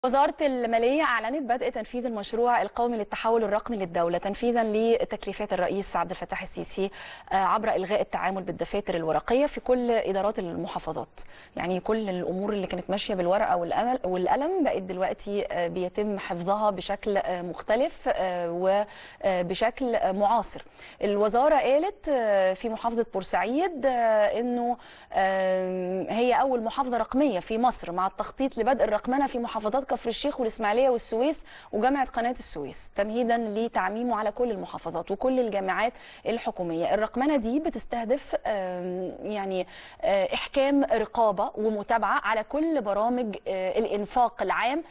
وزارة المالية أعلنت بدء تنفيذ المشروع القومي للتحول الرقمي للدولة تنفيذا لتكليفات الرئيس عبد الفتاح السيسي عبر إلغاء التعامل بالدفاتر الورقية في كل إدارات المحافظات يعني كل الأمور اللي كانت ماشية بالورقة والقلم بقت دلوقتي بيتم حفظها بشكل مختلف وبشكل معاصر الوزارة قالت في محافظة بورسعيد أنه هي أول محافظة رقمية في مصر مع التخطيط لبدء الرقمنة في محافظات كفر الشيخ والإسماعيلية والسويس وجامعة قناة السويس تمهيدا لتعميمه على كل المحافظات وكل الجامعات الحكومية الرقمنة دي بتستهدف يعني إحكام رقابة ومتابعة على كل برامج الإنفاق العام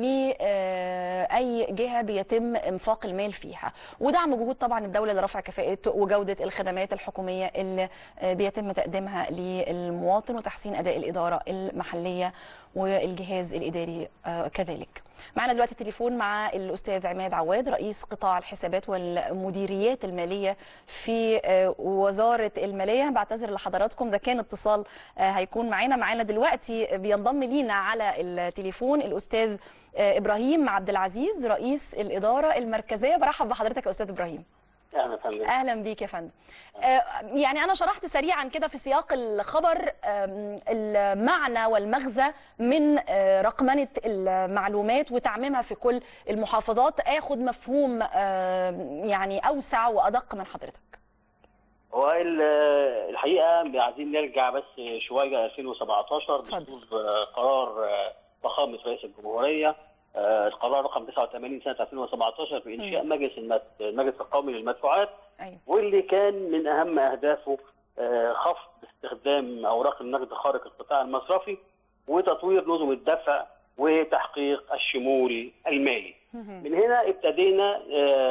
لأي جهة بيتم إنفاق المال فيها ودعم جهود طبعا الدولة لرفع كفاءة وجودة الخدمات الحكومية اللي بيتم تقديمها للمواطن وتحسين أداء الإدارة المحلية والجهاز الإداري كذلك معنا دلوقتي التليفون مع الأستاذ عماد عواد رئيس قطاع الحسابات والمديريات المالية في وزارة المالية بعتذر لحضراتكم ده كان اتصال هيكون معانا معانا دلوقتي بينضم لينا على التليفون الأستاذ إبراهيم عبد العزيز رئيس الإدارة المركزية برحب بحضرتك يا أستاذ إبراهيم اهلا فندم اهلا بيك يا فندم آه يعني انا شرحت سريعا كده في سياق الخبر آه المعنى والمغزى من آه رقمنه المعلومات وتعميمها في كل المحافظات اخد مفهوم يعني اوسع وادق من حضرتك هو الحقيقه عايزين نرجع بس شويه 2017 بصدور قرار فخامه رئيس الجمهوريه القرار رقم 89 سنه 2017 بانشاء مجلس المت... المجلس القومي للمدفوعات أيوة. واللي كان من اهم اهدافه خفض استخدام اوراق النقد خارج القطاع المصرفي وتطوير نظم الدفع وتحقيق الشمول المالي. من هنا ابتدينا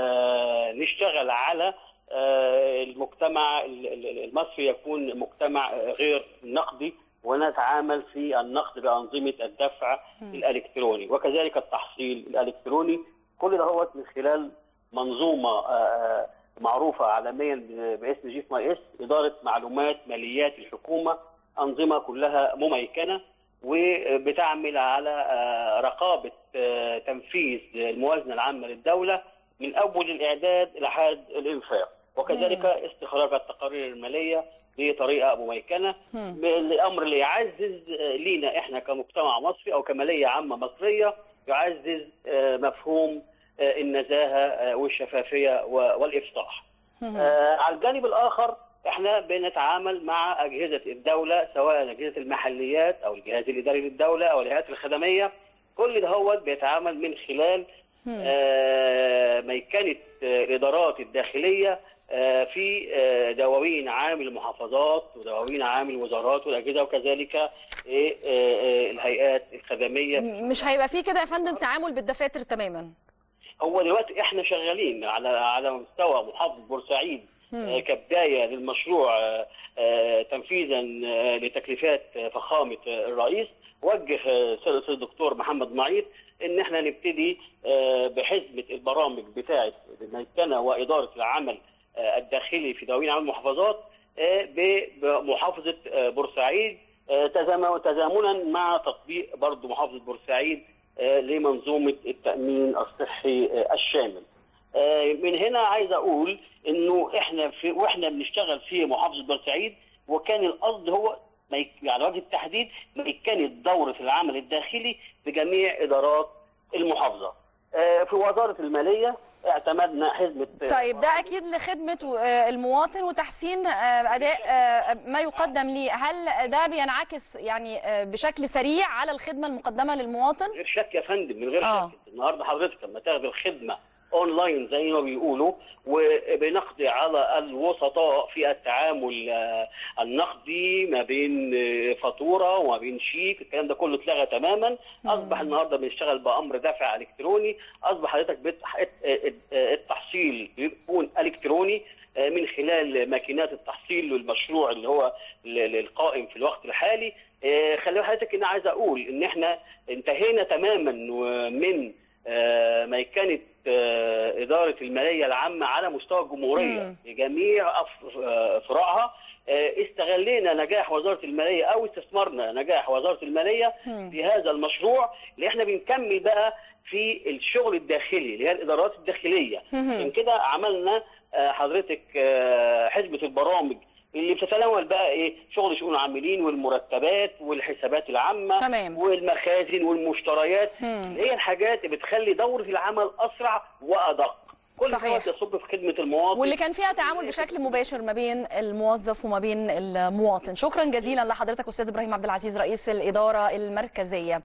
نشتغل على المجتمع المصري يكون مجتمع غير نقدي ونتعامل في النقد بأنظمة الدفع م. الإلكتروني وكذلك التحصيل الإلكتروني كل ده هو من خلال منظومة معروفة عالميا باسم جيف ماي اس إدارة معلومات ماليات الحكومة أنظمة كلها مميكنة وبتعمل على رقابة تنفيذ الموازنة العامة للدولة من أول الإعداد لحد الإنفاق وكذلك استخراج التقارير المالية بطريقه مميكنه الامر اللي يعزز لينا احنا كمجتمع مصري او كماليه عامه مصريه يعزز مفهوم النزاهه والشفافيه والافصاح. على الجانب الاخر احنا بنتعامل مع اجهزه الدوله سواء اجهزه المحليات او الجهاز الاداري للدوله او الهيئات الخدميه كل ده هو بيتعامل من خلال ميكنه الادارات الداخليه في دواوين عام المحافظات ودواوين عام الوزارات والاجهزه وكذلك الهيئات الخدميه مش هيبقى في كده يا فندم تعامل بالدفاتر تماما هو دلوقتي احنا شغالين على على مستوى محافظه بورسعيد كبدايه للمشروع تنفيذا لتكليفات فخامه الرئيس وجه سياده الدكتور محمد معيط ان احنا نبتدي بحزمه البرامج بتاعه الميكنه واداره العمل الداخلي في دواوين عام المحافظات بمحافظه بورسعيد تزامنا مع تطبيق برضه محافظه بورسعيد لمنظومه التامين الصحي الشامل. من هنا عايز اقول انه احنا في واحنا بنشتغل في محافظه بورسعيد وكان القصد هو على وجه التحديد ميكنه دوره العمل الداخلي بجميع ادارات المحافظه. في وزاره الماليه اعتمدنا حزمه طيب ده اكيد لخدمه المواطن وتحسين اداء ما يقدم ليه هل ده بينعكس يعني بشكل سريع على الخدمه المقدمه للمواطن من غير شك يا فندم من غير آه. شك النهارده حضرتك لما تاخد الخدمه اونلاين زي ما بيقولوا وبنقضي على الوسطاء في التعامل النقدي ما بين فاتوره وما بين شيك الكلام ده كله اتلغى تماما اصبح النهارده بنشتغل بامر دفع الكتروني اصبح حضرتك التحصيل بيكون الكتروني من خلال ماكينات التحصيل والمشروع اللي هو القائم في الوقت الحالي خلي حضرتك ان عايز اقول ان احنا انتهينا تماما من ميكنه اداره الماليه العامه على مستوى الجمهوريه بجميع فروعها آه، استغلينا نجاح وزاره الماليه او استثمرنا نجاح وزاره الماليه في هذا المشروع اللي احنا بنكمل بقى في الشغل الداخلي اللي هي الادارات الداخليه عشان كده عملنا آه، حضرتك آه، حزبه البرامج اللي بتتناول بقى ايه شغل شؤون العاملين والمرتبات والحسابات العامه تمام. والمخازن والمشتريات اللي هي الحاجات اللي بتخلي دوره العمل اسرع وادق كل صحيح. دوت يصب في خدمه المواطن واللي كان فيها تعامل بشكل مباشر ما بين الموظف وما بين المواطن شكرا جزيلا لحضرتك استاذ ابراهيم عبد العزيز رئيس الاداره المركزيه